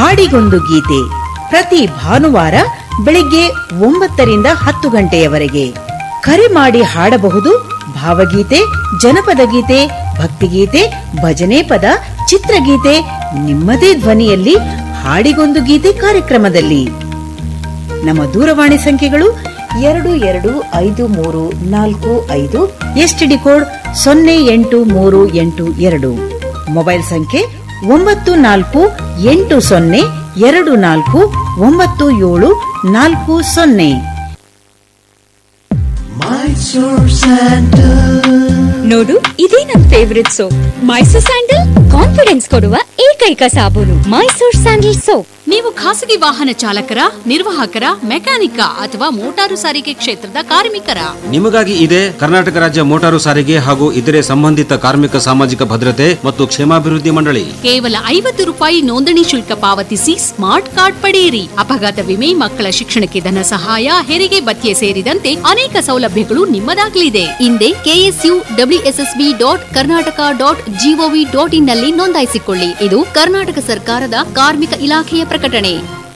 ಹಾಡಿಗೊಂದು ಗೀತೆ ಪ್ರತಿ ಭಾನುವಾರ ಬೆಳಿಗ್ಗೆ ಒಂಬತ್ತರಿಂದ ಹತ್ತು ಗಂಟೆಯವರೆಗೆ ಕರೆ ಮಾಡಿ ಹಾಡಬಹುದು ಭಾವಗೀತೆ ಜನಪದ ಗೀತೆ ಭಕ್ತಿಗೀತೆ ಭಜನೆ ಪದ ಚಿತ್ರಗೀತೆ ನಿಮ್ಮದೇ ಧ್ವನಿಯಲ್ಲಿ ಹಾಡಿಗೊಂದು ಗೀತೆ ಕಾರ್ಯಕ್ರಮದಲ್ಲಿ ನಮ್ಮ ದೂರವಾಣಿ ಸಂಖ್ಯೆಗಳು ಎರಡು ಎರಡು ಐದು ಮೂರು ನಾಲ್ಕು ಐದು ಎಸ್ಟಿಡಿ ಕೋಡ್ ಸೊನ್ನೆ ಎಂಟು ಮೂರು ಎಂಟು ಎರಡು ಮೊಬೈಲ್ ಸಂಖ್ಯೆ ಒಂಬತ್ತು ನಾಲ್ಕು ಎಂಟು ಸೊನ್ನೆ ಎರಡು ನಾಲ್ಕು ಒಂಬತ್ತು ಏಳು ನಾಲ್ಕು ಸೊನ್ನೆ ನೋಡು ಇದೇ ನನ್ favourite soap Mysore sandal confidence ಕೊಡುವ ಏಕೈಕ ಸಾಬೂನು ಮೈಸೂರ್ ಸ್ಯಾಂಡಲ್ ಸೋಪ್ ನೀವು ಖಾಸಗಿ ವಾಹನ ಚಾಲಕರ ನಿರ್ವಾಹಕರ ಮೆಕ್ಯಾನಿಕ ಅಥವಾ ಮೋಟಾರು ಸಾರಿಗೆ ಕ್ಷೇತ್ರದ ಕಾರ್ಮಿಕರ ನಿಮಗಾಗಿ ಇದೆ ಕರ್ನಾಟಕ ರಾಜ್ಯ ಮೋಟಾರು ಸಾರಿಗೆ ಹಾಗೂ ಇತರೆ ಸಂಬಂಧಿತ ಕಾರ್ಮಿಕ ಸಾಮಾಜಿಕ ಭದ್ರತೆ ಮತ್ತು ಕ್ಷೇಮಾಭಿವೃದ್ಧಿ ಮಂಡಳಿ ಕೇವಲ ಐವತ್ತು ರೂಪಾಯಿ ನೋಂದಣಿ ಶುಲ್ಕ ಪಾವತಿಸಿ ಸ್ಮಾರ್ಟ್ ಕಾರ್ಡ್ ಪಡೆಯಿರಿ ಅಪಘಾತ ವಿಮೆ ಮಕ್ಕಳ ಶಿಕ್ಷಣಕ್ಕೆ ಧನ ಸಹಾಯ ಹೆರಿಗೆ ಭತ್ಯೆ ಸೇರಿದಂತೆ ಅನೇಕ ಸೌಲಭ್ಯಗಳು ನಿಮ್ಮದಾಗಲಿದೆ ಹಿಂದೆ KSU WSSB dot Karnataka dot GOV dot in ನಲ್ಲಿ ನೋಂದಾಯಿಸಿಕೊಳ್ಳಿ ಇದು ಕರ್ನಾಟಕ ಸರ್ಕಾರದ ಕಾರ್ಮಿಕ ಇಲಾಖೆಯ ಪ್ರಕಟಣೆ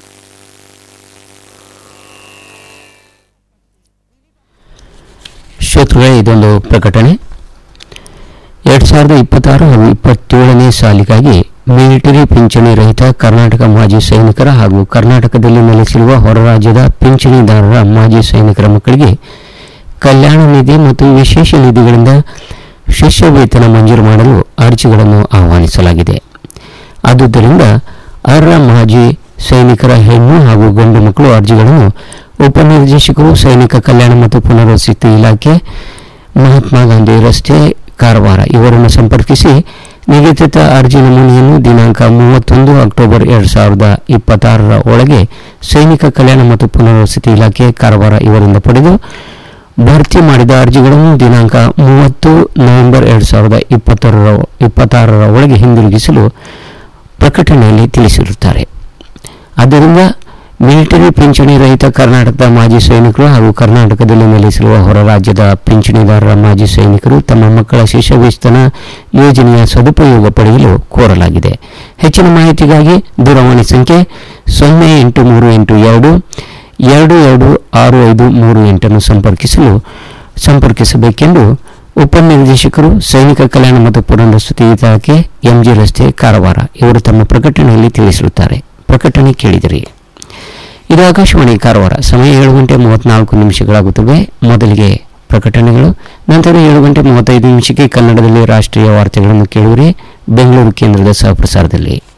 ಶ್ರೋತೃಗಳೇ ಇದೊಂದು ಪ್ರಕಟಣೆ ಎರಡು ಸಾವಿರದ ಇಪ್ಪತ್ತಾರು ಹಾಗೂ ಇಪ್ಪತ್ತೇಳನೇ ಸಾಲಿಗಾಗಿ ಮಿಲಿಟರಿ ಪಿಂಚಣಿ ರಹಿತ ಕರ್ನಾಟಕ ಮಾಜಿ ಸೈನಿಕರ ಹಾಗೂ ಕರ್ನಾಟಕದಲ್ಲಿ ನೆಲೆಸಿರುವ ಹೊರ ರಾಜ್ಯದ ಪಿಂಚಣಿದಾರರ ಮಾಜಿ ಸೈನಿಕರ ಮಕ್ಕಳಿಗೆ ಕಲ್ಯಾಣ ನಿಧಿ ಮತ್ತು ವಿಶೇಷ ನಿಧಿಗಳಿಂದ ಶಿಷ್ಯ ವೇತನ ಮಂಜೂರು ಮಾಡಲು ಅರ್ಜಿಗಳನ್ನು ಆಹ್ವಾನಿಸಲಾಗಿದೆ ಆದುದರಿಂದ ಅರ್ಹ ಮಾಜಿ ಸೈನಿಕರ ಹೆಣ್ಣು ಹಾಗೂ ಗಂಡು ಮಕ್ಕಳು ಅರ್ಜಿಗಳನ್ನು ಉಪನಿರ್ದೇಶಕರು ಸೈನಿಕ ಕಲ್ಯಾಣ ಮತ್ತು ಪುನರ್ವಸತಿ ಇಲಾಖೆ ಮಹಾತ್ಮ ಗಾಂಧಿ ರಸ್ತೆ ಕಾರವಾರ ಇವರನ್ನು ಸಂಪರ್ಕಿಸಿ ನಿಗದಿತ ಅರ್ಜಿ ನಮೂನೆಯನ್ನು ದಿನಾಂಕ ಮೂವತ್ತೊಂದು ಅಕ್ಟೋಬರ್ ಎರಡು ಸಾವಿರದ ಇಪ್ಪತ್ತಾರರ ಒಳಗೆ ಸೈನಿಕ ಕಲ್ಯಾಣ ಮತ್ತು ಪುನರ್ವಸತಿ ಇಲಾಖೆ ಕಾರವಾರ ಇವರಿಂದ ಪಡೆದು ಭರ್ತಿ ಮಾಡಿದ ಅರ್ಜಿಗಳನ್ನು ದಿನಾಂಕ ಮೂವತ್ತು ನವೆಂಬರ್ ಎರಡು ಸಾವಿರದ ಇಪ್ಪತ್ತರ ಇಪ್ಪತ್ತಾರರ ಒಳಗೆ ಹಿಂದಿರುಗಿಸಲು ಪ್ರಕಟಣೆಯಲ್ಲಿ ತಿಳಿಸಿರುತ್ತಾರೆ ಆದ್ದರಿಂದ ಮಿಲಿಟರಿ ಪಿಂಚಣಿ ರಹಿತ ಕರ್ನಾಟಕದ ಮಾಜಿ ಸೈನಿಕರು ಹಾಗೂ ಕರ್ನಾಟಕದಲ್ಲಿ ನೆಲೆಸಿರುವ ಹೊರ ರಾಜ್ಯದ ಪಿಂಚಣಿದಾರರ ಮಾಜಿ ಸೈನಿಕರು ತಮ್ಮ ಮಕ್ಕಳ ಶಿಷ್ಯ ವೇತನ ಯೋಜನೆಯ ಸದುಪಯೋಗ ಪಡೆಯಲು ಕೋರಲಾಗಿದೆ ಹೆಚ್ಚಿನ ಮಾಹಿತಿಗಾಗಿ ದೂರವಾಣಿ ಸಂಖ್ಯೆ ಸೊನ್ನೆ ಎಂಟು ಮೂರು ಎಂಟು ಎರಡು ಎರಡು ಎರಡು ಆರು ಐದು ಮೂರು ಎಂಟನ್ನು ಸಂಪರ್ಕಿಸಲು ಸಂಪರ್ಕಿಸಬೇಕೆಂದು ಉಪನಿರ್ದೇಶಕರು ಸೈನಿಕ ಕಲ್ಯಾಣ ಮತ್ತು ಪುನರ್ವಸತಿ ಇಲಾಖೆ ಎಂಜಿ ರಸ್ತೆ ಕಾರವಾರ ಇವರು ತಮ್ಮ ಪ್ರಕಟಣೆಯಲ್ಲಿ ತಿಳಿಸಿರುತ್ತಾರೆ ಪ್ರಕಟಣೆ ಕೇಳಿದಿರಿ ಇದು ಆಕಾಶವಾಣಿ ಕಾರವಾರ ಸಮಯ ಏಳು ಗಂಟೆ ಮೂವತ್ನಾಲ್ಕು ನಿಮಿಷಗಳಾಗುತ್ತವೆ ಮೊದಲಿಗೆ ಪ್ರಕಟಣೆಗಳು ನಂತರ ಏಳು ಗಂಟೆ ಮೂವತ್ತೈದು ನಿಮಿಷಕ್ಕೆ ಕನ್ನಡದಲ್ಲಿ ರಾಷ್ಟ್ರೀಯ ವಾರ್ತೆಗಳನ್ನು ಕೇಳುವರೆ ಬೆಂಗಳೂರು ಕೇಂದ್ರದ ಸಹಪ್ರಸಾರದಲ್ಲಿ